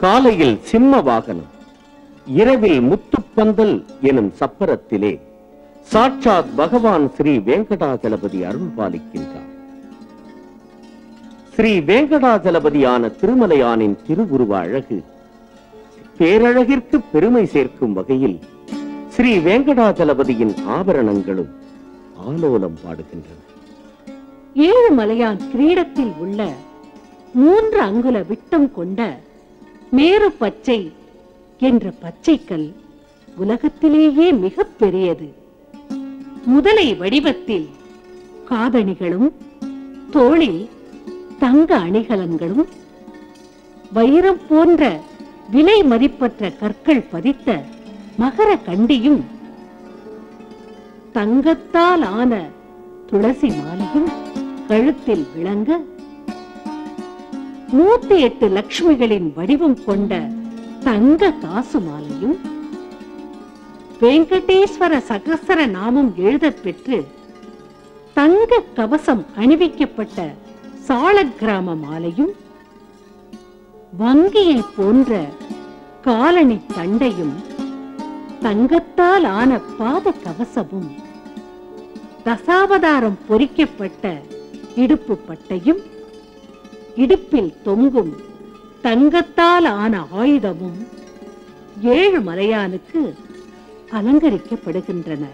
காலையில் சிம்ம வாகனம் இரவில் முத்துப்பந்தல் எனும் சப்பரத்திலே சாட்சாத் பகவான் ஸ்ரீ வெங்கடாஜலபதி அருள் பாலிக்கின்றார் ஸ்ரீ வெங்கடாஜலபதியான திருமலையானின் திருவுருவ அழகு பேரழகிற்கு பெருமை சேர்க்கும் வகையில் ஸ்ரீ வெங்கடாஜலபதியின் ஆபரணங்களும் ஆலோலம் பாடுகின்றன ஏழுமலையான் கிரீடத்தில் உள்ள மூன்று அங்குல விட்டம் கொண்ட மேரு பச்சை என்ற பச்சைக்கல் உலகத்திலேயே மிகப் பெரியது முதலை வடிவத்தில் காதணிகளும் தோளில் தங்க அணிகலன்களும் வைரம் போன்ற விலை மதிப்பற்ற கற்கள் பதித்த மகர கண்டியும் தங்கத்தால் ஆன துளசி மாலையும் கழுத்தில் விளங்க நூத்தி எட்டு லட்சுமிகளின் வடிவம் கொண்ட தங்க காசு மாலையும் வெங்கடேஸ்வர சகசர நாமம் எழுதப் பெற்று தங்க கவசம் அணிவிக்கப்பட்ட சாளக்கிராம மாலையும் வங்கியை போன்ற காலணி தண்டையும் தங்கத்தால் ஆன பாத கவசமும் தசாவதாரம் பொறிக்கப்பட்ட இடுப்பு பட்டையும் இடுப்பில் தொங்கும் தங்கத்தால் ஆன ஆயுதமும் ஏழு மலையானுக்கு அலங்கரிக்கப்படுகின்றன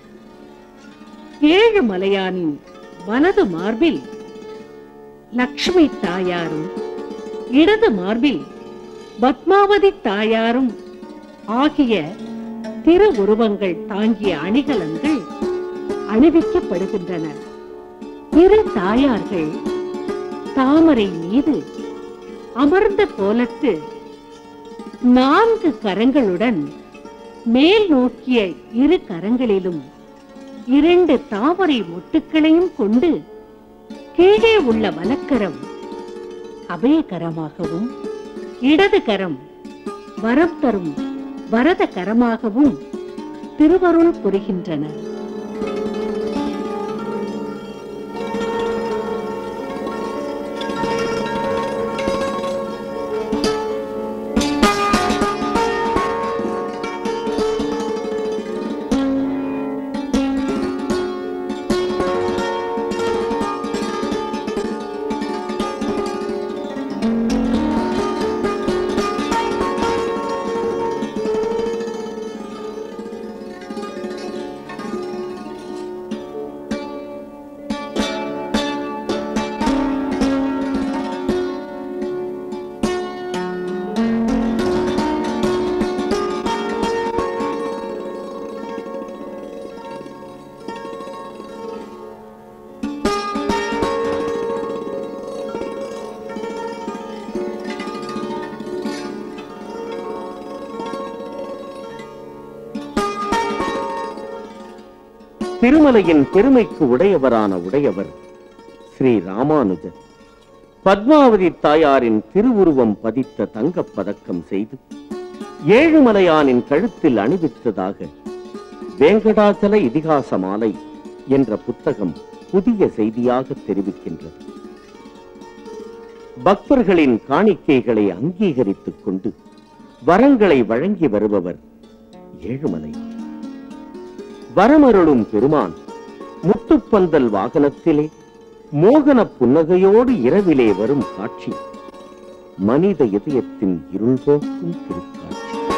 ஏழு மலையானின் வலது மார்பில் லக்ஷ்மி தாயாரும் இடது மார்பில் பத்மாவதி தாயாரும் ஆகிய திரு உருவங்கள் தாங்கிய அணிகலன்கள் அணிவிக்கப்படுகின்றன இரு தாயார்கள் தாமரை மீது அமர்ந்த கோலத்து நான்கு கரங்களுடன் மேல் நோக்கிய இரு கரங்களிலும் இரண்டு தாமரை மொட்டுக்களையும் கொண்டு கீழே உள்ள வலக்கரம் அபயகரமாகவும் இடது கரம் வரம் தரும் வரத கரமாகவும் திருவருள் புரிகின்றனர் திருமலையின் பெருமைக்கு உடையவரான உடையவர் ஸ்ரீ ராமானுஜர் பத்மாவதி தாயாரின் திருவுருவம் பதித்த தங்கப் பதக்கம் செய்து ஏழுமலையானின் கழுத்தில் அணிவித்ததாக வேங்கடாச்சல இதிகாச மாலை என்ற புத்தகம் புதிய செய்தியாக தெரிவிக்கின்றது பக்தர்களின் காணிக்கைகளை அங்கீகரித்துக் கொண்டு வரங்களை வழங்கி வருபவர் ஏழுமலை வரமருளும் பெருமான் முத்துப்பந்தல் வாகனத்திலே மோகன புன்னகையோடு இரவிலே வரும் காட்சி மனித இதயத்தின் இருள் போக்கும் திருக்காட்சி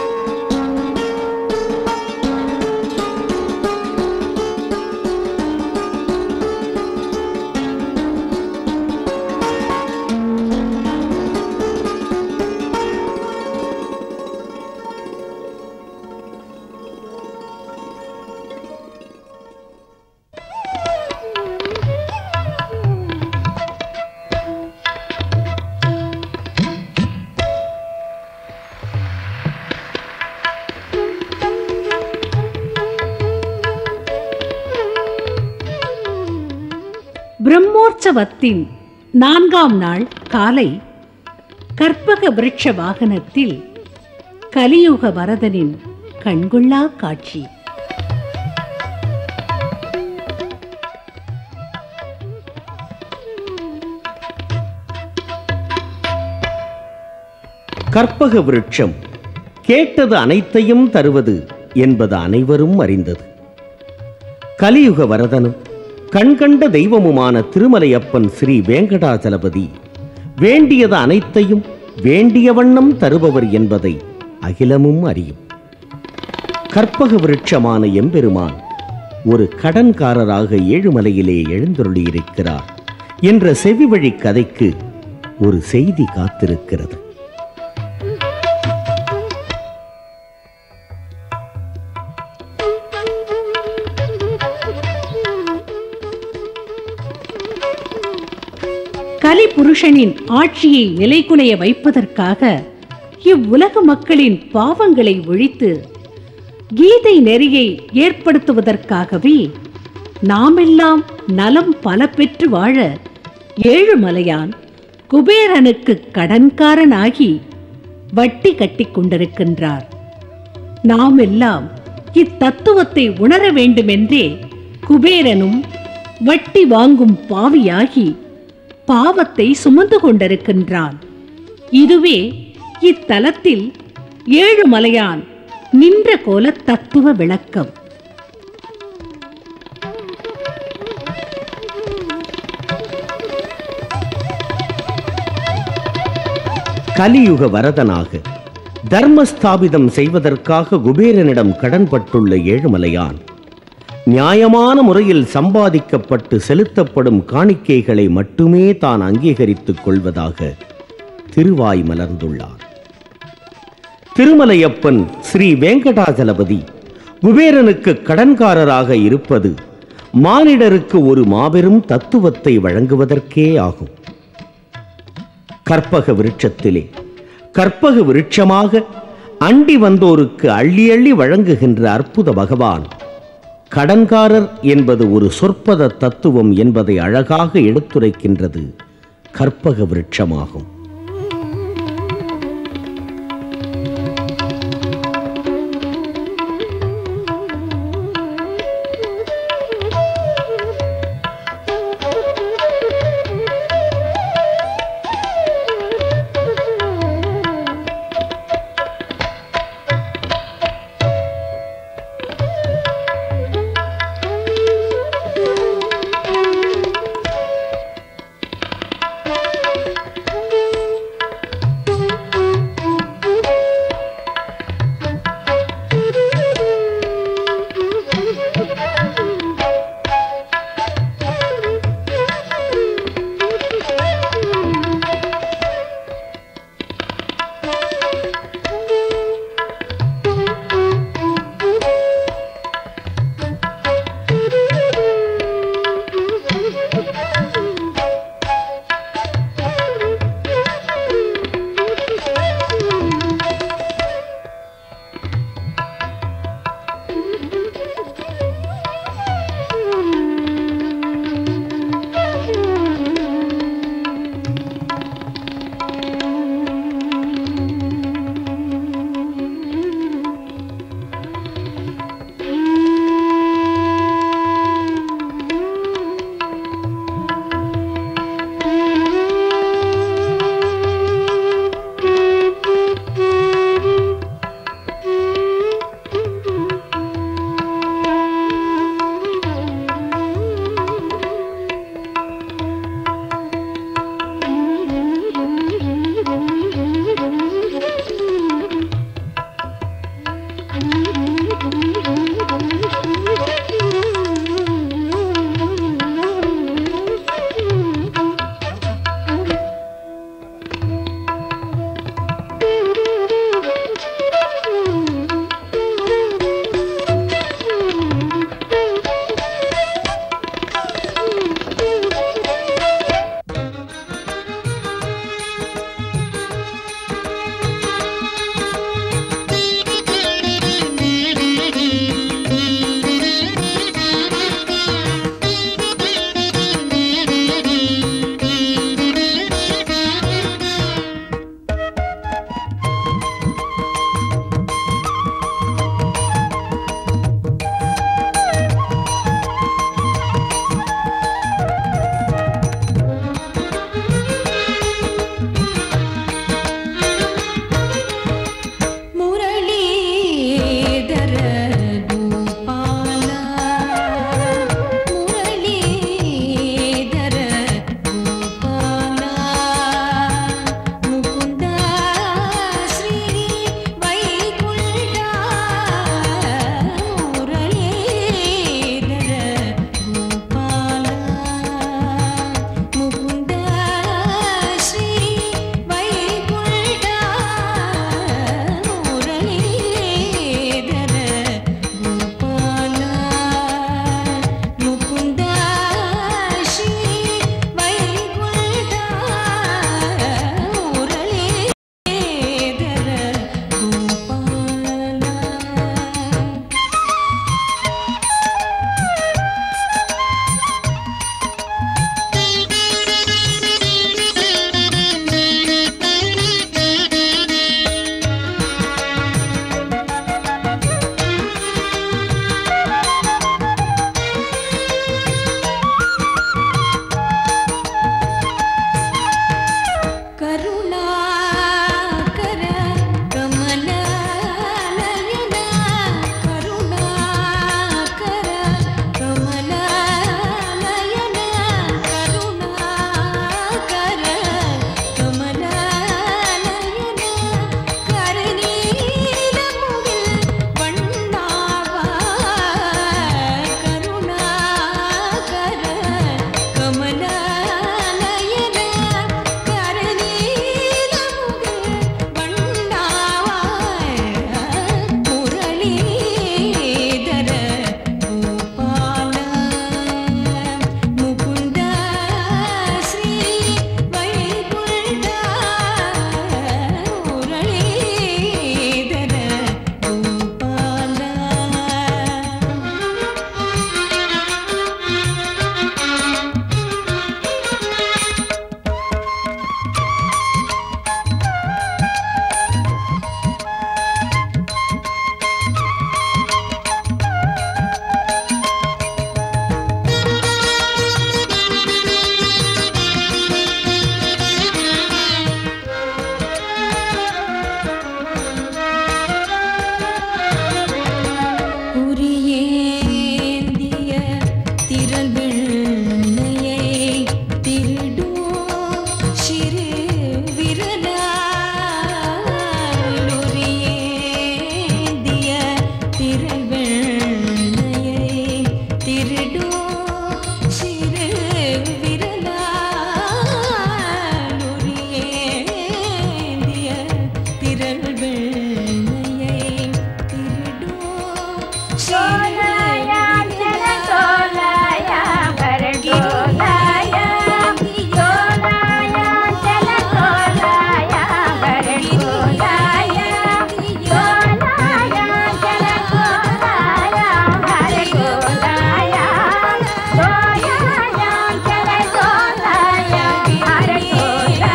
பிரம்மோற்சவத்தின் நான்காம் நாள் காலை கற்பக விருட்ச வாகனத்தில் கலியுக வரதனின் கண்கொள்ளா காட்சி கற்பக விருட்சம் கேட்டது அனைத்தையும் தருவது என்பது அனைவரும் அறிந்தது கலியுக வரதனும் கண்கண்ட தெய்வமுமான திருமலையப்பன் ஸ்ரீ வேங்கடாசலபதி வேண்டியது அனைத்தையும் வேண்டிய வண்ணம் தருபவர் என்பதை அகிலமும் அறியும் கற்பக விருட்சமான எம்பெருமான் ஒரு கடன்காரராக ஏழுமலையிலே எழுந்தருளியிருக்கிறார் என்ற செவிவழி கதைக்கு ஒரு செய்தி காத்திருக்கிறது கலி புருஷனின் ஆட்சியை நிலைகுலைய வைப்பதற்காக இவ்வுலக மக்களின் பாவங்களை ஒழித்து கீதை நெறியை ஏற்படுத்துவதற்காகவே நாமெல்லாம் நலம் பல பெற்று வாழ ஏழுமலையான் குபேரனுக்கு கடன்காரனாகி வட்டி கட்டிக் கொண்டிருக்கின்றார் நாம் எல்லாம் இத்தத்துவத்தை உணர வேண்டுமென்றே குபேரனும் வட்டி வாங்கும் பாவியாகி பாவத்தை சுமந்து கொண்டிருக்கின்றான் இதுவே இத்தலத்தில் ஏழுமலையான் நின்ற கோல தத்துவ விளக்கம் கலியுக வரதனாக தர்மஸ்தாபிதம் செய்வதற்காக குபேரனிடம் கடன்பட்டுள்ள ஏழுமலையான் நியாயமான முறையில் சம்பாதிக்கப்பட்டு செலுத்தப்படும் காணிக்கைகளை மட்டுமே தான் அங்கீகரித்துக் கொள்வதாக திருவாய் மலர்ந்துள்ளார் திருமலையப்பன் ஸ்ரீ வெங்கடாஜலபதி குபேரனுக்கு கடன்காரராக இருப்பது மானிடருக்கு ஒரு மாபெரும் தத்துவத்தை வழங்குவதற்கே ஆகும் கற்பக விருட்சத்திலே கற்பக விருட்சமாக அண்டி வந்தோருக்கு அள்ளி அள்ளி வழங்குகின்ற அற்புத பகவான் கடன்காரர் என்பது ஒரு சொற்பத தத்துவம் என்பதை அழகாக எடுத்துரைக்கின்றது கற்பக விருட்சமாகும் திருடும் சிறு விரலாலுரியேந்திய திரள் வெள்ளையை திருடும் சோலாயா ஜல சோலாயா பரடோலாயா சோலாயா ஜல சோலாயா பரடோலாயா சோலாயா ஜல சோலாயா பரடோலாயா சோலாயா ஜல சோலாயா பரடோலாயா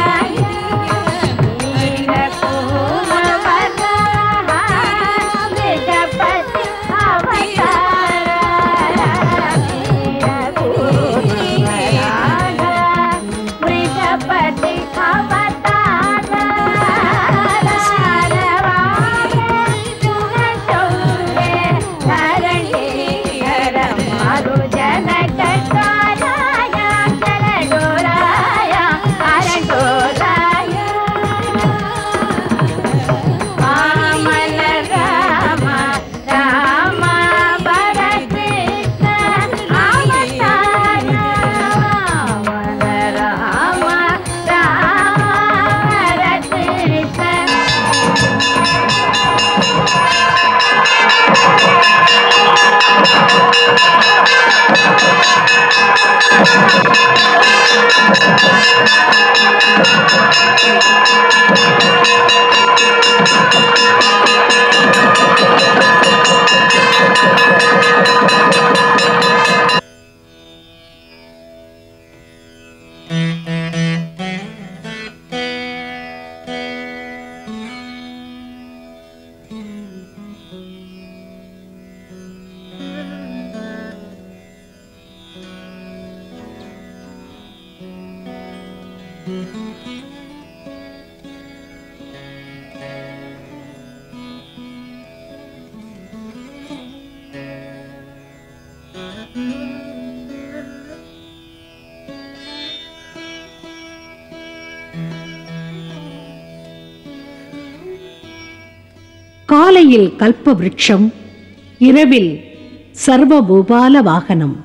காலையில் கல்ப விருட்சம் இரவில் சர்வபூபால வாகனம்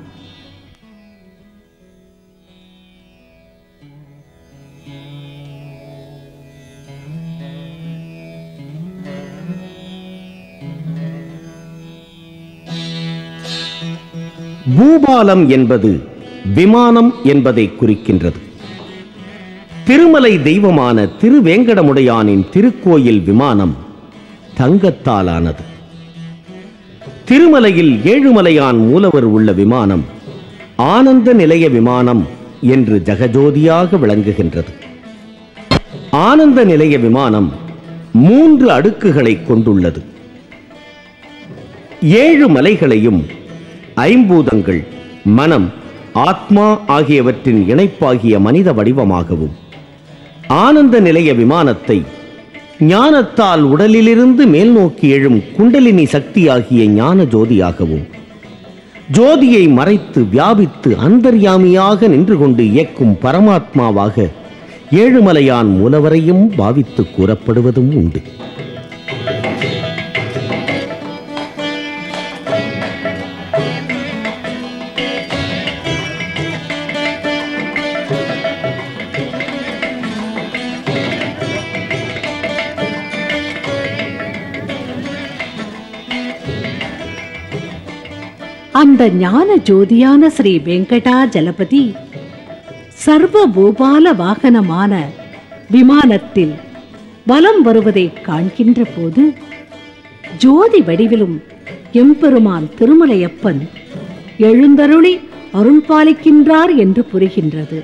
பூபாலம் என்பது விமானம் என்பதை குறிக்கின்றது திருமலை தெய்வமான திருவேங்கடமுடையானின் திருக்கோயில் விமானம் தங்கத்தாலானது திருமலையில் ஏழுமலையான் மூலவர் உள்ள விமானம் ஆனந்த நிலைய விமானம் என்று ஜகஜோதியாக விளங்குகின்றது ஆனந்த நிலைய விமானம் மூன்று அடுக்குகளை கொண்டுள்ளது ஏழு மலைகளையும் ஐம்பூதங்கள் மனம் ஆத்மா ஆகியவற்றின் இணைப்பாகிய மனித வடிவமாகவும் ஆனந்த நிலைய விமானத்தை ஞானத்தால் உடலிலிருந்து மேல் நோக்கி எழும் குண்டலினி சக்தியாகிய ஞான ஜோதியாகவும் ஜோதியை மறைத்து வியாபித்து அந்தர்யாமியாக நின்று கொண்டு இயக்கும் பரமாத்மாவாக ஏழுமலையான் மூலவரையும் பாவித்து கூறப்படுவதும் உண்டு அந்த ஞான ஜோதியான ஸ்ரீ வெங்கடா ஜலபதி சர்வ பூபால வாகனமான விமானத்தில் வலம் வருவதை காண்கின்ற போது ஜோதி வடிவிலும் எம்பெருமான் திருமலையப்பன் எழுந்தருளி அருள் பாலிக்கின்றார் என்று புரிகின்றது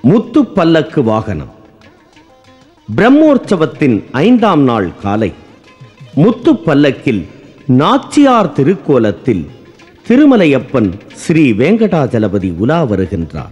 முத்து பல்லக்கு வாகனம் பிரம்மோற்சவத்தின் ஐந்தாம் நாள் காலை முத்து பல்லக்கில் நாச்சியார் திருக்கோலத்தில் திருமலையப்பன் ஸ்ரீ வெங்கடாஜலபதி உலா வருகின்றார்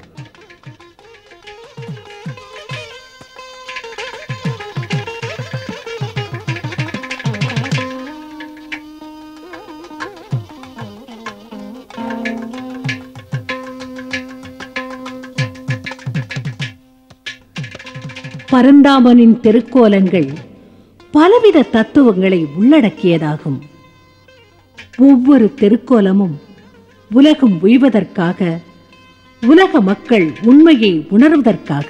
பரந்தாமனின் திருக்கோலங்கள் பலவித தத்துவங்களை உள்ளடக்கியதாகும் ஒவ்வொரு திருக்கோலமும் உலகம் உய்வதற்காக உலக மக்கள் உண்மையை உணர்வதற்காக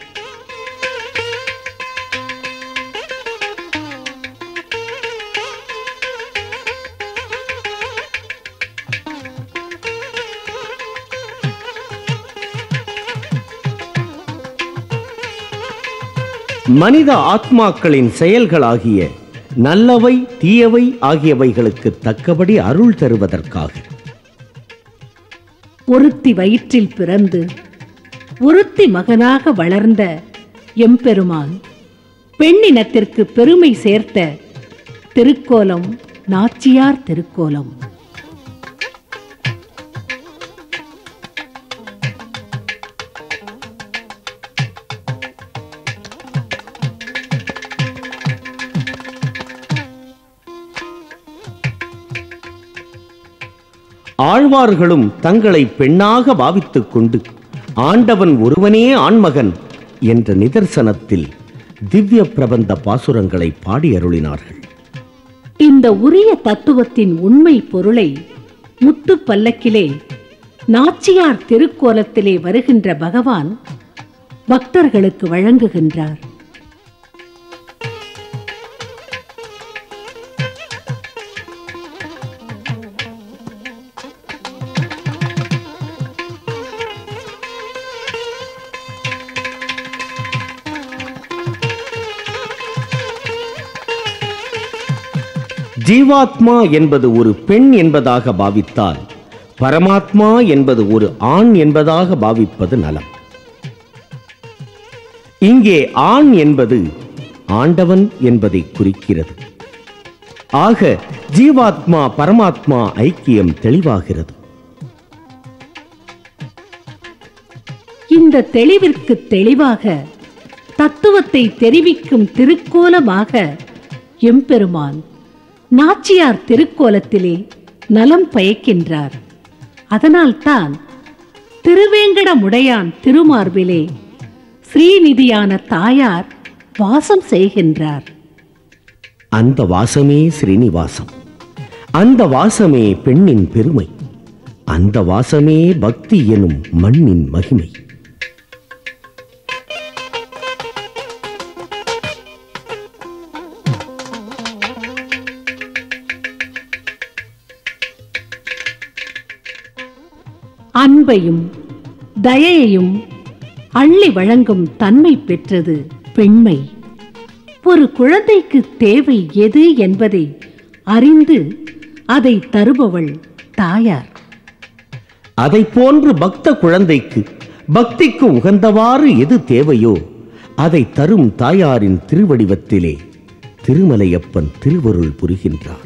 மனித ஆத்மாக்களின் செயல்களாகிய நல்லவை தீயவை ஆகியவைகளுக்கு தக்கபடி அருள் தருவதற்காக ஒருத்தி வயிற்றில் பிறந்து ஒருத்தி மகனாக வளர்ந்த எம்பெருமான் பெண்ணினத்திற்கு பெருமை சேர்த்த திருக்கோலம் நாச்சியார் திருக்கோலம் ஆழ்வார்களும் தங்களை பெண்ணாக பாவித்துக் கொண்டு ஆண்டவன் ஒருவனே ஆண்மகன் என்ற நிதர்சனத்தில் திவ்ய பிரபந்த பாசுரங்களை பாடி அருளினார்கள் இந்த உரிய தத்துவத்தின் உண்மை பொருளை முத்து பல்லக்கிலே நாச்சியார் திருக்கோலத்திலே வருகின்ற பகவான் பக்தர்களுக்கு வழங்குகின்றார் ஜீவாத்மா என்பது ஒரு பெண் என்பதாக பாவித்தால் பரமாத்மா என்பது ஒரு ஆண் என்பதாக பாவிப்பது நலம் இங்கே ஆண் என்பது ஆண்டவன் என்பதை குறிக்கிறது ஆக ஜீவாத்மா பரமாத்மா ஐக்கியம் தெளிவாகிறது இந்த தெளிவிற்கு தெளிவாக தத்துவத்தை தெரிவிக்கும் திருக்கோலமாக எம்பெருமான் நாச்சியார் திருக்கோலத்திலே நலம் பயக்கின்றார் அதனால்தான் திருவேங்கடமுடையான் திருமார்பிலே ஸ்ரீநிதியான தாயார் வாசம் செய்கின்றார் அந்த வாசமே ஸ்ரீனிவாசம் அந்த வாசமே பெண்ணின் பெருமை அந்த வாசமே பக்தி எனும் மண்ணின் மகிமை அன்பையும் தயையையும் அள்ளி வழங்கும் தன்மை பெற்றது பெண்மை ஒரு குழந்தைக்கு தேவை எது என்பதை அறிந்து அதை தருபவள் தாயார் அதை போன்று பக்த குழந்தைக்கு பக்திக்கு உகந்தவாறு எது தேவையோ அதை தரும் தாயாரின் திருவடிவத்திலே திருமலையப்பன் திருவருள் புரிகின்றார்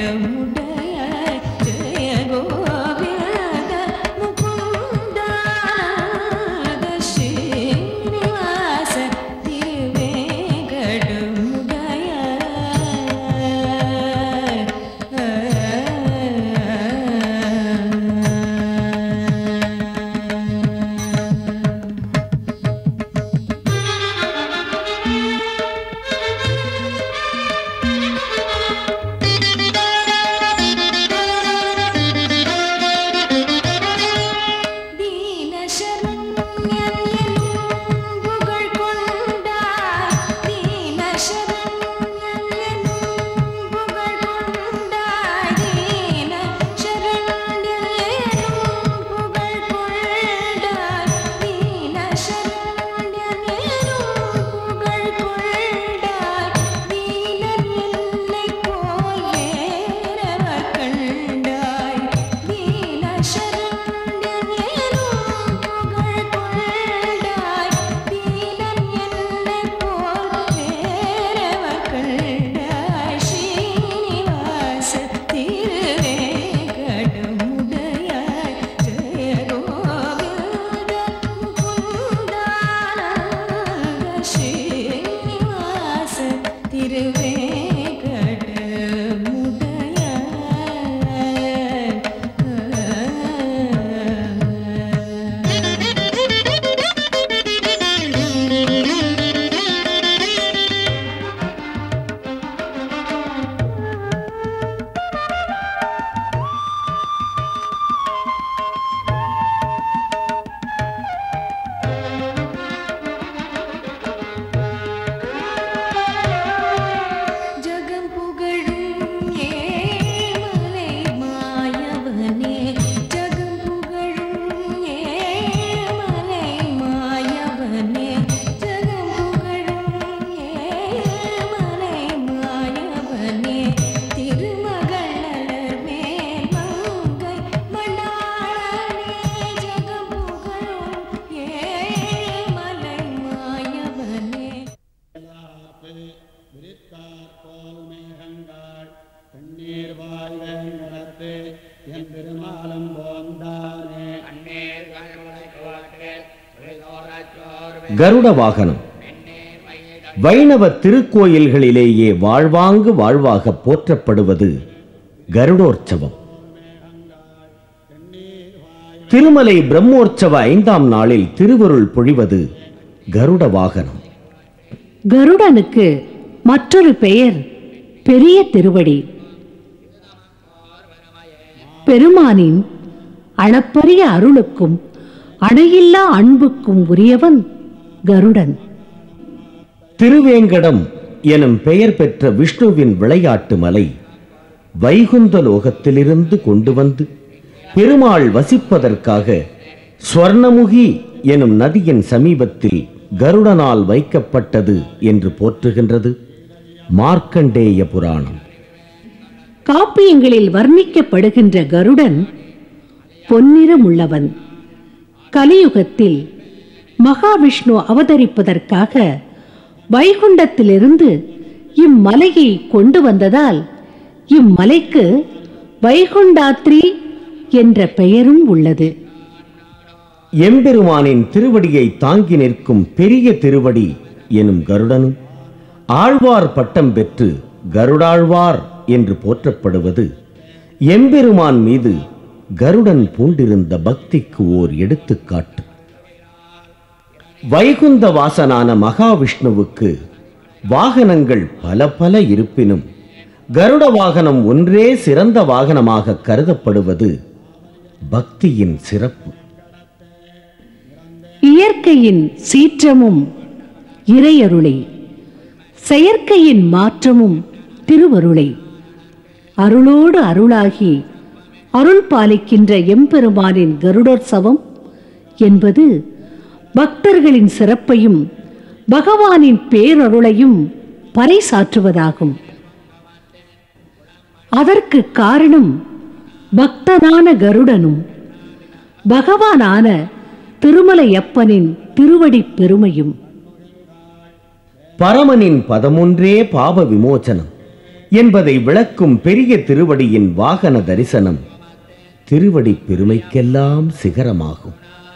ஜய கோவிந்த முகுந்த ஸ்ரீனிவாச திருவேங்கடமுடைய தீனசரண்யன் என்னும் புகழ் கொண்டாய். தீனசரண்யன் என்னும் புகழ் கொண்டாய். தீனசரண்யன் என்னும் புகழ் கொண்டாய். தீனசரண்யன் என்னும் புகழ் கொண்டாய். தீனன் என்னைப் போல் வேறவர் கண்டாய். தீனசரண்யன் என்னும் புகழ் கொண்டாய். தீனன் என்னைப் போல் வேறவர் கண்டாய். ஸ்ரீனிவாச திருவேங்கடமுடையாய். ஜெய கோவிந்த முகுந்தானந்த ஸ்ரீனிவாச திருவேங்கடமுடையாய் ஜகம் புகழும் ஏமலை மாயவனே ஜகம் புகழும் ஏமலை மாயவனே ஜகம் புகழும் ஏமலை மாயவனே திருமகளர் மேல் மங்கை மணாளனே ஜகம் புகழும் ஏமலை மாயவனே விரித்தாற்போல் மேகங்கள் கண்ணீர் வாழ்வேங்கடத்து என் பெருமாளம் போந்தானே கருட வாகனம் வைணவ திருக்கோயில்களிலேயே வாழ்வாங்கு வாழ்வாக போற்றப்படுவது கருடோற்சவம் திருமலை பிரம்மோற்சவ ஐந்தாம் நாளில் திருவருள் பொழிவது கருட வாகனம் கருடனுக்கு மற்றொரு பெயர் பெரிய திருவடி பெருமானின் அளப்பரிய அருளுக்கும் அணையில்லா அன்புக்கும் உரியவன் கருடன் திருவேங்கடம் எனும் பெயர் பெற்ற விஷ்ணுவின் விளையாட்டு மலை வைகுந்த லோகத்திலிருந்து கொண்டு வந்து பெருமாள் வசிப்பதற்காக ஸ்வர்ணமுகி எனும் நதியின் சமீபத்தில் கருடனால் வைக்கப்பட்டது என்று போற்றுகின்றது மார்க்கண்டேய புராணம் காப்பியங்களில் வர்ணிக்கப்படுகின்ற கருடன் பொன்னிறமுள்ளவன் கலியுகத்தில் மகாவிஷ்ணு அவதரிப்பதற்காக வைகுண்டத்திலிருந்து இம்மலையை கொண்டு வந்ததால் இம்மலைக்கு வைகுண்டாத்ரி என்ற பெயரும் உள்ளது எம்பெருமானின் திருவடியை தாங்கி நிற்கும் பெரிய திருவடி எனும் கருடனும் ஆழ்வார் பட்டம் பெற்று கருடாழ்வார் என்று போற்றப்படுவது எம்பெருமான் மீது கருடன் பூண்டிருந்த பக்திக்கு ஓர் எடுத்துக்காட்டு வைகுந்த வாசனான மகாவிஷ்ணுவுக்கு வாகனங்கள் பல பல இருப்பினும் கருட வாகனம் ஒன்றே சிறந்த வாகனமாக கருதப்படுவது பக்தியின் சிறப்பு இயற்கையின் சீற்றமும் இறையருளை செயற்கையின் மாற்றமும் திருவருளை அருளோடு அருளாகி அருள் பாலிக்கின்ற எம்பெருமானின் கருடோற்சவம் என்பது பக்தர்களின் சிறப்பையும் பகவானின் பேரருளையும் பறைசாற்றுவதாகும் அதற்கு காரணம் பக்தனான கருடனும் பகவானான திருமலையப்பனின் திருவடிப் பெருமையும் பரமனின் பதமொன்றே பாப விமோசனம் என்பதை விளக்கும் பெரிய திருவடியின் வாகன தரிசனம் திருவடி பெருமைக்கெல்லாம் சிகரமாகும்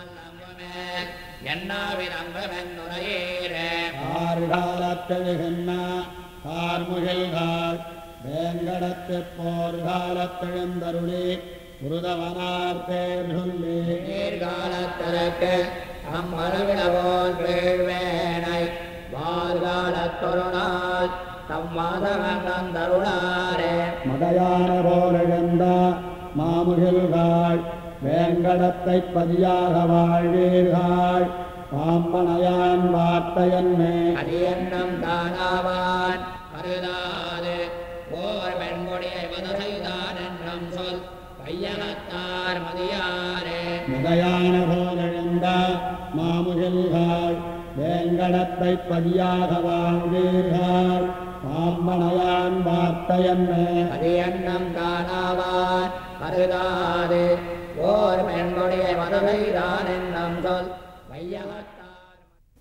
ஆறுகாலத்தெழுகின்ற கார்முகில்காள் வேங்கடத்து போர் காலத்தெழுந்தருளி புருதவனார் பேர் சொல்லி நீர்காலத்தருக்கு அம்மரவிடவோன் வீழ்வேனை வாழ்காலத்தொருநாள் தம்மாதவன் தருளாரே மடையான போலெழுந்த மாமுகில்காள் வேங்கடத்தை பதியாக வாழ்வீர்கள் பாம்பனையான் வார்த்தையன்மே அரியன்னம் தானாவான் கருதாது போர் வெண்கொடியை மத செய்தான் என்றும் சொல் பையகத்தார் மதியாரே முதையான போலெழுந்த மாமுகில்காள் வேங்கடத்தை பதியாக வாழ்வீர்கள் பாம்பனையான் வார்த்தையன்மே அரியன்னம் தானாவான் கருதாது போர் வெண்கொடியை மத செய்தான் என்றும் சொல் பையகத்தார்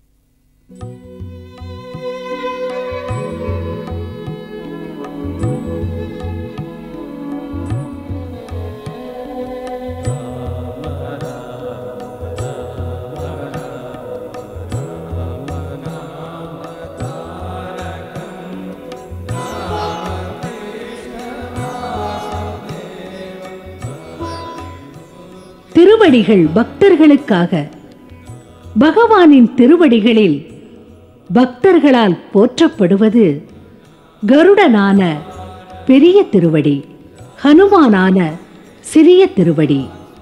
திருவடிகள் பக்தர்களுக்காக பகவானின் திருவடிகளில் பக்தர்களால் போற்றப்படுவது கருடனான பெரிய திருவடி ஹனுமானான சிறிய திருவடி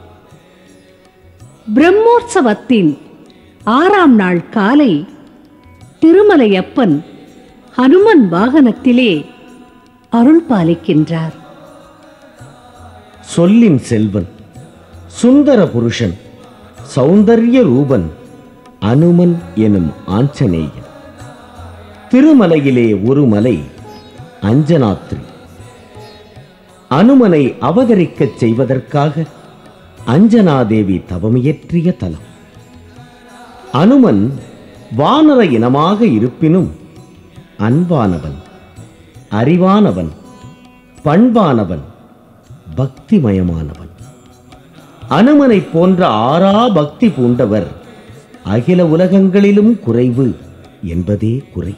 பிரம்மோற்சவத்தின் ஆறாம் நாள் காலை திருமலையப்பன் ஹனுமன் வாகனத்திலே அருள் பாலிக்கின்றார் சொல்லின் செல்வன் சுந்தர புருஷன் சௌந்தர்ய ரூபன் அனுமன் எனும் ஆஞ்சநேயன் திருமலையிலே ஒரு மலை அஞ்சனாத்ரி அனுமனை அவதரிக்கச் செய்வதற்காக அஞ்சனாதேவி தவமியற்றிய தலம் அனுமன் வானர இனமாக இருப்பினும் அன்பானவன் அறிவானவன் பண்பானவன் பக்திமயமானவன் அனுமனை போன்ற ஆறா பக்தி பூண்டவர் அகில உலகங்களிலும் குறைவு என்பதே குறை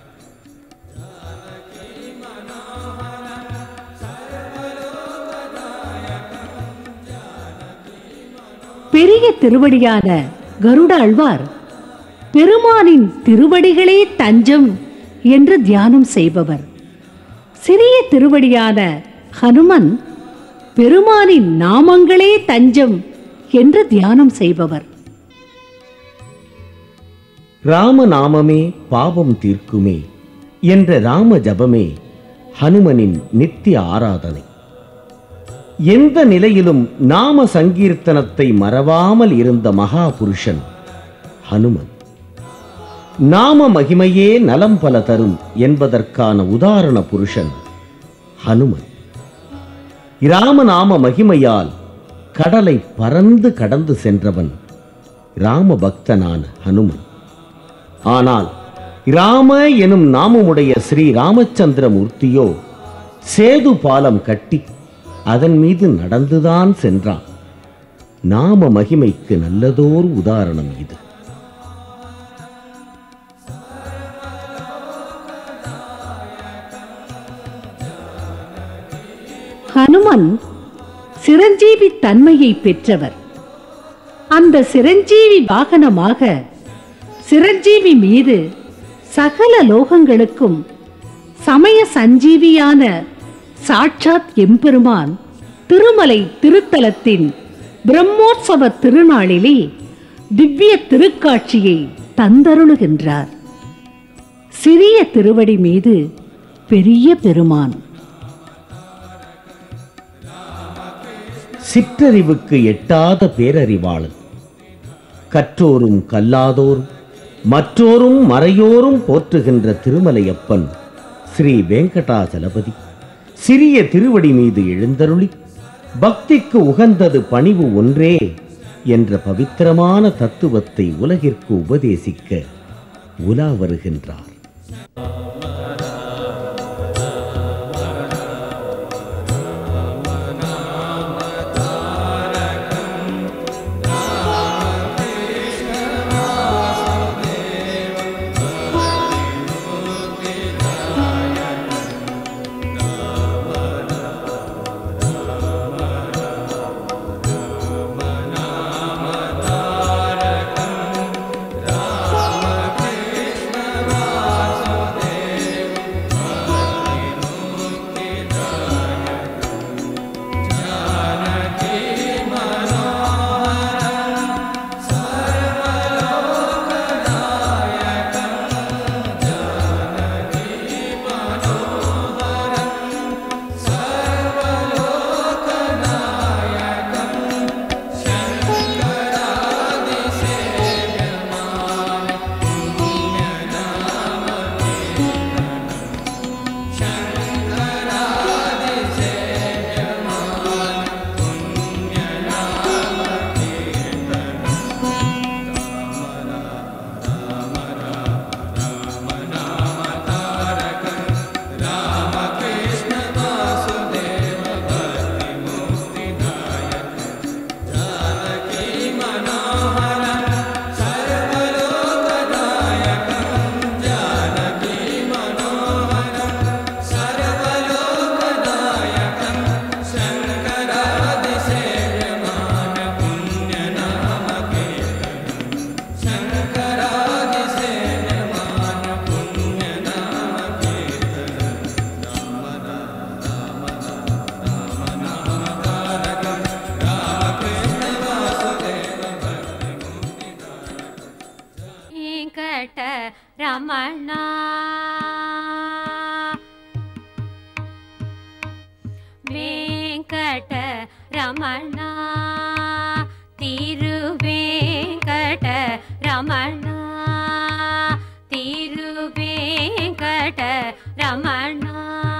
பெரிய திருவடியான கருட ஆழ்வார் பெருமானின் திருவடிகளே தஞ்சம் என்று தியானம் செய்பவர் சிறிய திருவடியான ஹனுமன் பெருமானின் நாமங்களே தஞ்சம் என்று தியானம் செய்பவர் ராமநாமமே பாவம் தீர்க்குமே என்ற ராம ஜபமே ஹனுமனின் நித்திய ஆராதனை எந்த நிலையிலும் நாம சங்கீர்த்தனத்தை மறவாமல் இருந்த மகா புருஷன் ஹனுமன் நாம மகிமையே நலம் பல தரும் என்பதற்கான உதாரண புருஷன் ஹனுமன் ராமநாம மகிமையால் கடலை பறந்து கடந்து சென்றவன் ராம பக்தனான ஹனுமன் ஆனால் ராம எனும் நாமமுடைய ஸ்ரீ ராமச்சந்திர மூர்த்தியோ சேது பாலம் கட்டி அதன் மீது நடந்துதான் சென்றான் நாம மகிமைக்கு நல்லதோர் உதாரணம் இது ஹனுமன் சிரஞ்சீவி தன்மையை பெற்றவர் அந்த சிரஞ்சீவி வாகனமாக சிரஞ்சீவி மீது சகல லோகங்களுக்கும் சமய சஞ்சீவியான சாட்சாத் எம்பெருமான் திருமலை திருத்தலத்தின் பிரம்மோற்சவ திருநாளிலே திவ்ய திருக்காட்சியை தந்தருளுகின்றார் சிறிய திருவடி மீது பெரிய பெருமான் சிற்றறிவுக்கு எட்டாத பேரறிவாளன் கற்றோரும் கல்லாதோரும் மற்றோரும் மறையோரும் போற்றுகின்ற திருமலையப்பன் ஸ்ரீ வெங்கடாசலபதி சிறிய திருவடி மீது எழுந்தருளி பக்திக்கு உகந்தது பணிவு ஒன்றே என்ற பவித்திரமான தத்துவத்தை உலகிற்கு உபதேசிக்க உலா வருகின்றார் ரமணா வெங்கட ரமணா திருவேங்கட ரமணா திருவேங்கட ரமணா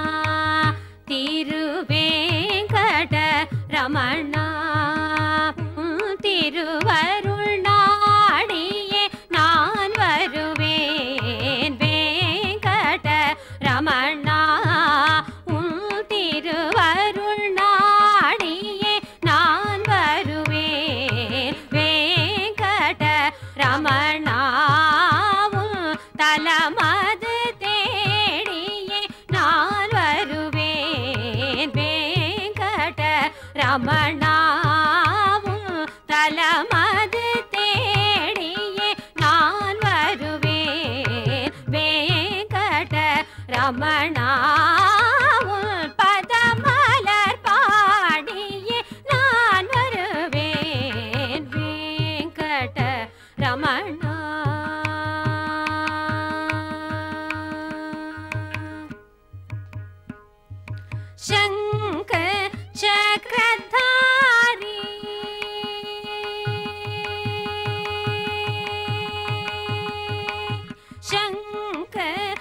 திருவேங்கட ரமணா உம் திருவருள் நாடியே நான் வருவேன் வேங்கட ரமணா உன் திருவருள் நாடியே நான் வருவேன் வேங்கட ரமணா உன் தலமது தேடியே நான் வருவேன் வேங்கட ரமணா உன் தலமது தேடியே நான் வருவேன் வேங்கட ரமணா உன் பதமலர் பாடியே நான் வருவேன் வேங்கட ரமணா शङ्ख चक्रधारी शङ्ख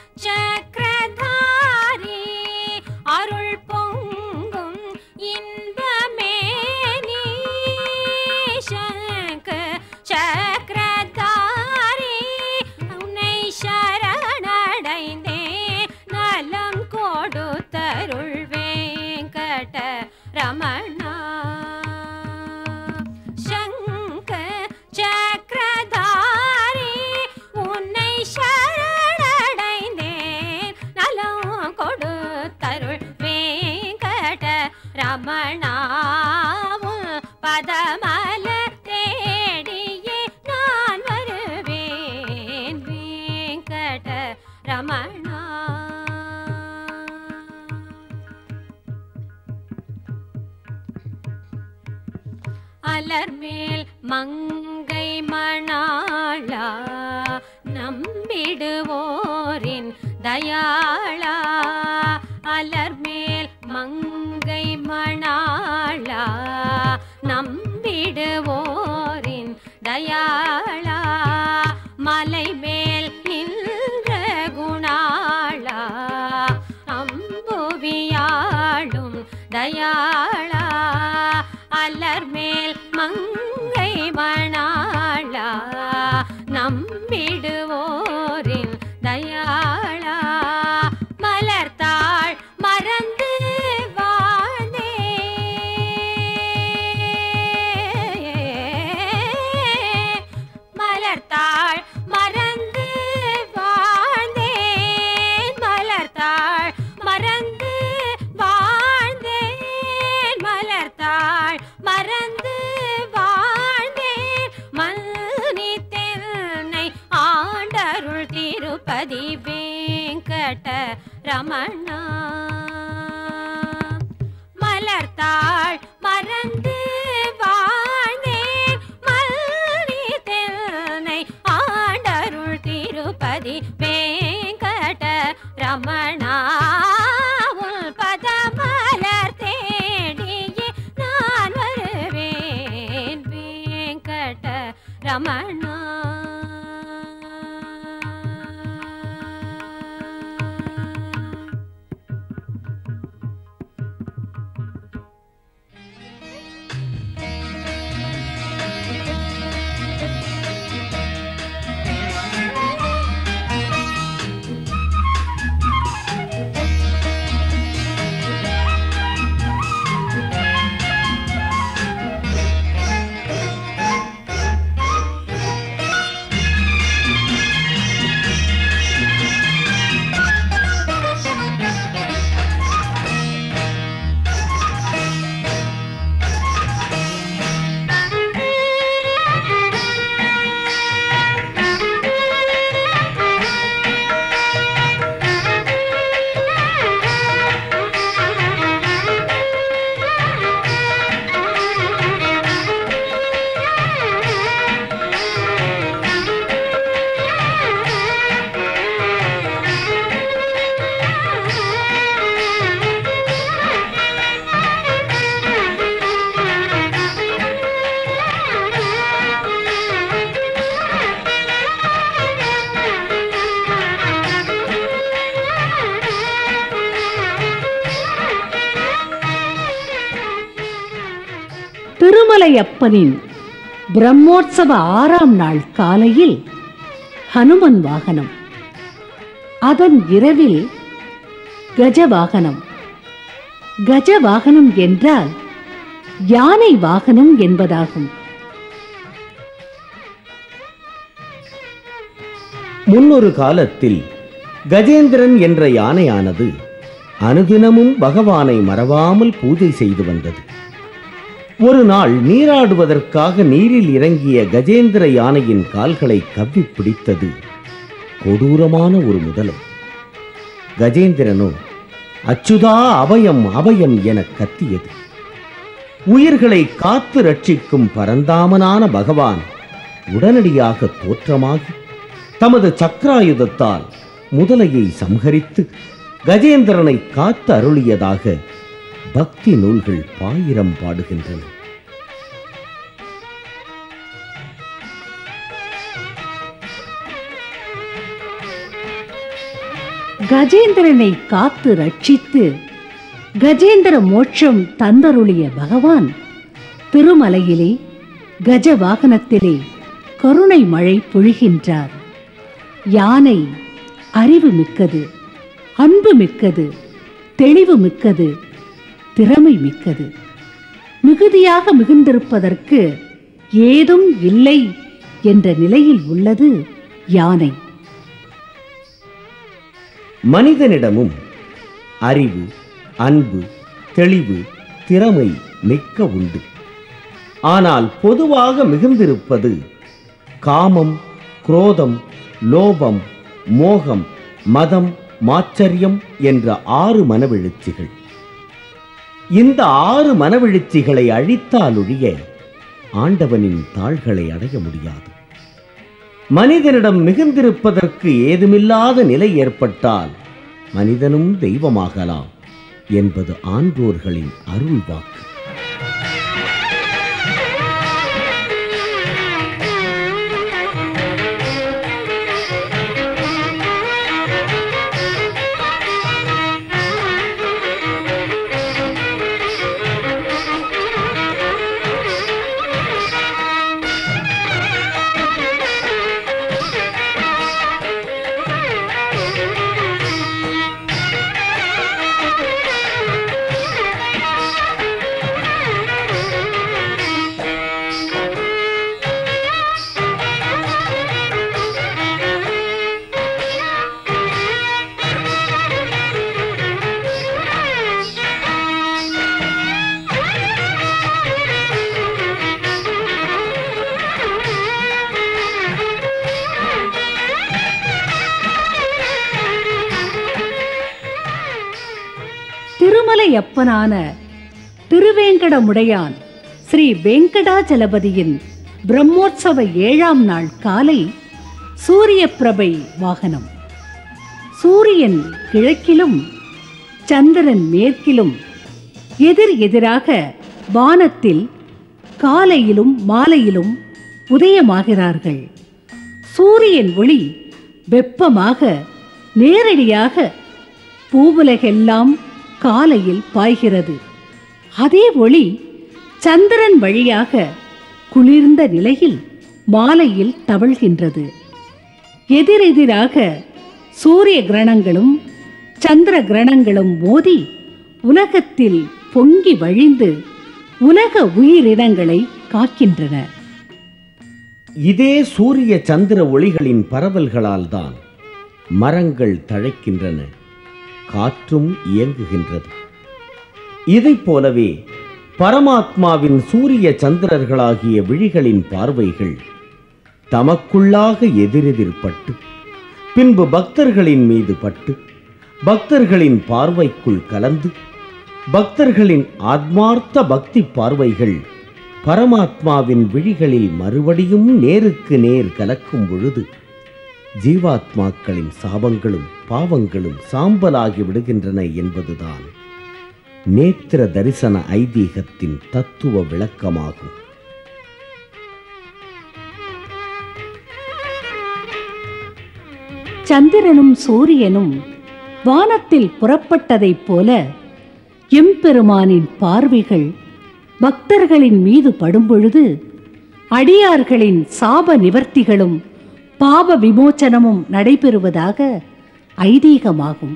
चक्रधारी அருள் பொங்கும் இன்பமே நீ சங்க சக்கரதாரி உன்னை சரணடைந்தே நலம் கொடுத்தருள் வேங்கட ரமணா சங்க சக்கரதாரி உன்னை சரணடைந்தேன் நலம் கொடுத்தருள் வேங்கட ரமணாவும் பதமல தேடியே நான் வருவேன் வேங்கட ரமணா அலர்மேல் மங்கை மணாளா நம்பிடுவோரின் தயாளா அலர்மேல் மங்கை மணாளா நம்பிடுவோரின் தயாளா மலை மேல் நின்ற குணாளா அம்புவியாளும் தயாளா அலர்மேல் மங்கை மணாளா நம்பிடுவோரின் தயாளா மலர்த்தாள் மறந்து வாழ்ந்தே மலர்த்தாள் மறந்து வாழ்ந்தேன் மலர்த்தாள் மறந்து வாழ்ந்தேன் மலர்த்தாள் மறந்து வாழ்ந்தேன் மன்னித்தென்னை ஆண்டருள் திருப்பதி வேங்கட ரமணா மலர்த்தாள் மறந்து வாழ்ந்தேன் மல்லித்தென்னை ஆண்டருள் திருப்பதி வேங்கட ரமணா உன் பதமலர் தேடியே நான் வருவேன் வேங்கட ரமணா Thank திருமலையப்பனின் பிரம்மோற்சவ ஆறாம் நாள் காலையில் ஹனுமன் வாகனம் அதன் இரவில் கஜ வாகனம் கஜ வாகனம் என்றால் யானை வாகனம் என்பதாகும் முன்னொரு காலத்தில் கஜேந்திரன் என்ற யானையானது அனுதினமும் பகவானை மறவாமல் பூஜை செய்து வந்தது ஒரு நாள் நீராடுவதற்காக நீரில் இறங்கிய கஜேந்திர யானையின் கால்களை கவ்வி பிடித்தது கொடூரமான ஒரு முதலை கஜேந்திரனோ அச்சுதா அபயம் அபயம் என கத்தியது உயிர்களை காத்து ரட்சிக்கும் பரந்தாமனான பகவான் உடனடியாக தோற்றமாகி தமது சக்கராயுதத்தால் முதலையை சம்ஹரித்து கஜேந்திரனை காத்து அருளியதாக பக்தி நூல்கள் பாயிரம் பாடுகின்றன கஜேந்திரனை காத்து ரட்சித்து கஜேந்திர மோட்சம் தந்தருளிய பகவான் திருமலையிலே கஜ வாகனத்திலே கருணை மழை பொழிகின்றார் யானை அறிவு மிக்கது அன்பு மிக்கது தெளிவு மிக்கது திறமை மிக்கது மிகுதியாக மிகுந்திருப்பதற்கு ஏதும் இல்லை என்ற நிலையில் உள்ளது யானை மனிதனிடமும் அறிவு அன்பு தெளிவு திறமை மிக்க உண்டு ஆனால் பொதுவாக மிகுந்திருப்பது காமம் குரோதம் லோபம் மோகம் மதம் மாச்சரியம் என்ற ஆறு மனவெழுச்சிகள் இந்த ஆறு மனவெழுச்சிகளை அழித்தாலொழிய ஆண்டவனின் தாள்களை அடைய முடியாது மனிதனிடம் மிகுந்திருப்பதற்கு ஏதுமில்லாத நிலை ஏற்பட்டால் மனிதனும் தெய்வமாகலாம் என்பது ஆன்றோர்களின் அருள் வாக்கு திருமலையப்பனான திருவேங்கடமுடையான் ஸ்ரீ வெங்கடாச்சலபதியின் பிரம்மோற்சவ ஏழாம் நாள் காலை சூரிய பிரபை வாகனம் சூரியன் கிழக்கிலும் சந்திரன் மேற்கிலும் எதிர் எதிராக வானத்தில் காலையிலும் மாலையிலும் உதயமாகிறார்கள் சூரியன் ஒளி வெப்பமாக நேரடியாக பூவுலகெல்லாம் காலையில் பாய்கிறது அதே ஒளி சந்திரன் வழியாக குளிர்ந்த நிலையில் மாலையில் தவழ்கின்றது எதிரெதிராக சூரிய கிரணங்களும் சந்திர கிரணங்களும் மோதி உலகத்தில் பொங்கி வழிந்து உலக உயிரினங்களை காக்கின்றன இதே சூரிய சந்திர ஒளிகளின் பரவல்களால் தான் மரங்கள் தழைக்கின்றன காற்றும் இயங்குகின்றது இதைப் போலவே பரமாத்மாவின் சூரிய சந்திரர்களாகிய விழிகளின் பார்வைகள் தமக்குள்ளாக எதிரெதிர்பட்டு பின்பு பக்தர்களின் மீது பட்டு பக்தர்களின் பார்வைக்குள் கலந்து பக்தர்களின் ஆத்மார்த்த பக்தி பார்வைகள் பரமாத்மாவின் விழிகளில் மறுபடியும் நேருக்கு நேர் கலக்கும் பொழுது ஜீவாத்மாக்களின் சாபங்களும் பாவங்களும் சாம்பலாகி விடுகின்றன என்பதுதான் நேத்திர தரிசன ஐதீகத்தின் தத்துவ விளக்கமாகும் சந்திரனும் சூரியனும் வானத்தில் புறப்பட்டதைப் போல எம்பெருமானின் பார்வைகள் பக்தர்களின் மீது படும்பொழுது அடியார்களின் சாப நிவர்த்திகளும் பாப விமோச்சனமும் நடைபெறுவதாக ஐதீகமாகும்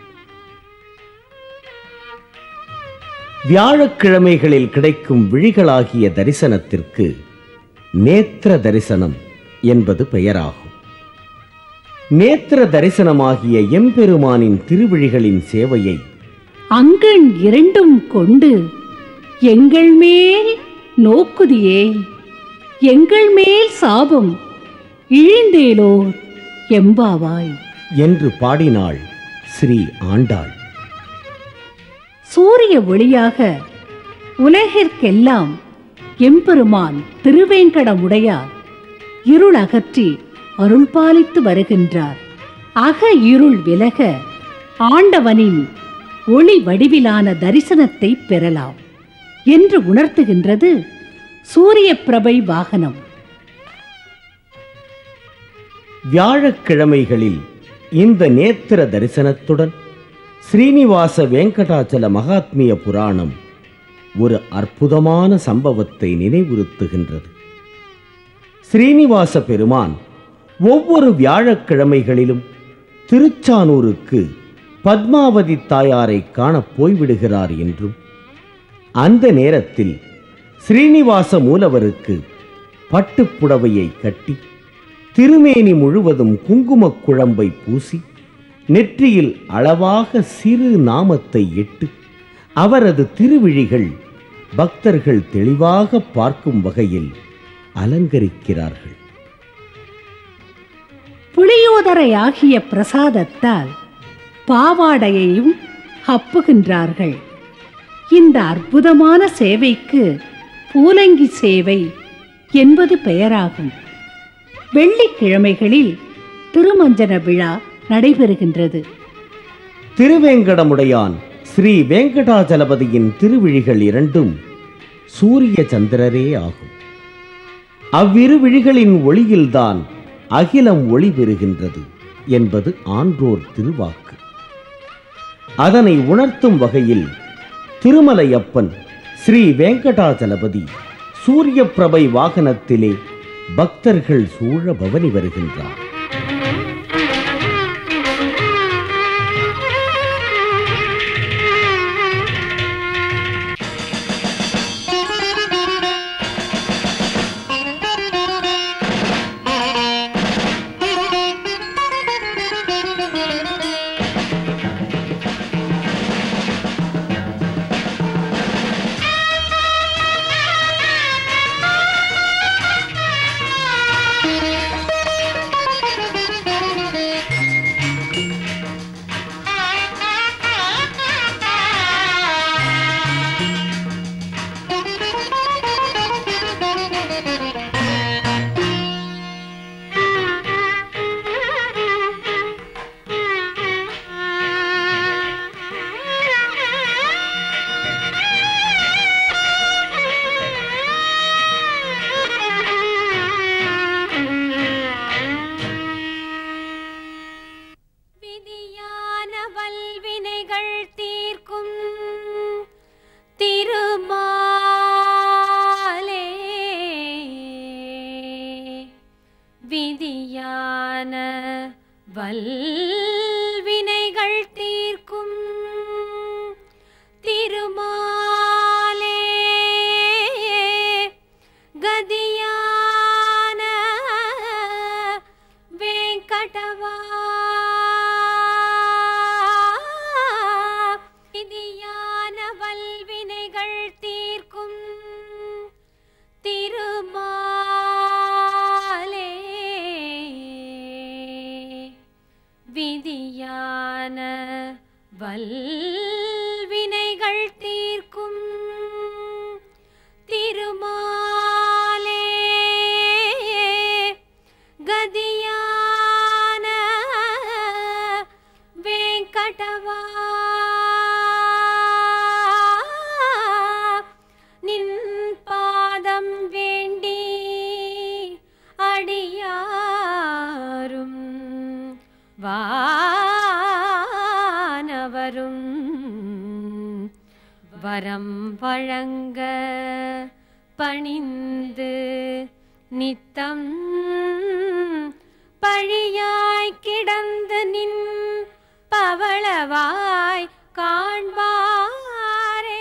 வியாழக்கிழமைகளில் கிடைக்கும் விழிகளாகிய தரிசனத்திற்கு நேத்திர தரிசனம் என்பது பெயராகும் நேத்திர தரிசனமாகிய எம்பெருமானின் திருவிழிகளின் சேவையை அங்கண் இரண்டும் கொண்டு எங்கள் மேல் நோக்குதியே எங்கள் மேல் சாபம் இழிந்தேலோர் எம்பாவாய் என்று பாடினாள் ஸ்ரீ ஆண்டாள் சூரிய ஒளியாக உலகிற்கெல்லாம் எம்பெருமான் திருவேங்கடமுடையார் இருள் அகற்றி அருள் பாலித்து வருகின்றார் அக இருள் விலக ஆண்டவனின் ஒளி வடிவிலான தரிசனத்தை பெறலாம் என்று உணர்த்துகின்றது சூரிய பிரபை வாகனம் வியாழக்கிழமைகளில் இந்த நேத்திர தரிசனத்துடன் ஸ்ரீனிவாச வெங்கடாச்சல மகாத்மிய புராணம் ஒரு அற்புதமான சம்பவத்தை நினைவுறுத்துகின்றது ஸ்ரீனிவாச பெருமான் ஒவ்வொரு வியாழக்கிழமைகளிலும் திருச்சானூருக்கு பத்மாவதி தாயாரை காணப் போய்விடுகிறார் என்றும் அந்த நேரத்தில் ஸ்ரீனிவாச மூலவருக்கு பட்டுப் புடவையை கட்டி திருமேனி முழுவதும் குங்குமக் குழம்பை பூசி நெற்றியில் அளவாக சிறு நாமத்தை இட்டு அவரது திருவிழிகள் பக்தர்கள் தெளிவாக பார்க்கும் வகையில் அலங்கரிக்கிறார்கள் புளியோதரையாகிய பிரசாதத்தால் பாவாடையையும் ஹப்புகின்றார்கள் இந்த அற்புதமான சேவைக்கு பூலங்கி சேவை என்பது பெயராகும் வெள்ளிக்கிழமைகளில் திருமஞ்சன விழா நடைபெறுகின்றது திருவேங்கடமுடையான் ஸ்ரீ வெங்கடாச்சலபதியின் திருவிழிகள் இரண்டும் சூரிய சந்திரரே ஆகும் அவ்விரு விழிகளின் ஒளியில்தான் அகிலம் ஒளி பெறுகின்றது என்பது ஆன்றோர் திருவாக்கு அதனை உணர்த்தும் வகையில் திருமலையப்பன் ஸ்ரீ வெங்கடாச்சலபதி சூரிய பிரபை வாகனத்திலே பக்தர்கள் சூழ பவனி வருகின்றார் விதியான வல்வினைகள் தீர்க்கும் திருமாலே விதியான வல்வினைகள் தீர்க்கும் திருமாலே கதியான வெங்கடவா விதியான வல்வினைகள் தீர்க்கும் திருமாலே விதியான வல்வினைகள் தீர்க்கும் திருமாலே கதியான வெங்கடவா நின் பாதம் வேண்டி அடியாரும் வானவரும் வரம் வழங்க பணிந்து நித்தம் பழியாய் கிடந்து நின் பவளவாய் காண்பாரே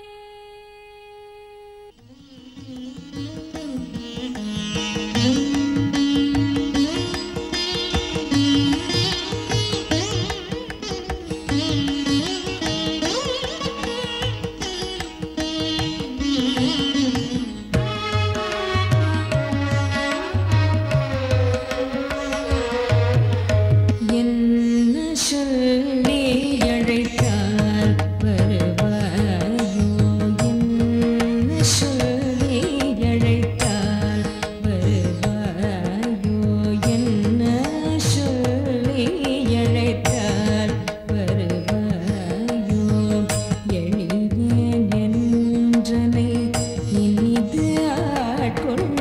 என்ன சொல்லி அழைத்தால் வருவாயோ என்ன சொல்லி அழைத்தால் வருவாயோ என்ன சொல்லி அழைத்தால் வருவாயோ எளியேன் என்றனை இனிது ஆட்கொள்ள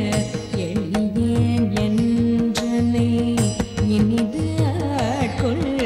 எளியேன் என்றனை இனிது ஆட்கொள்ள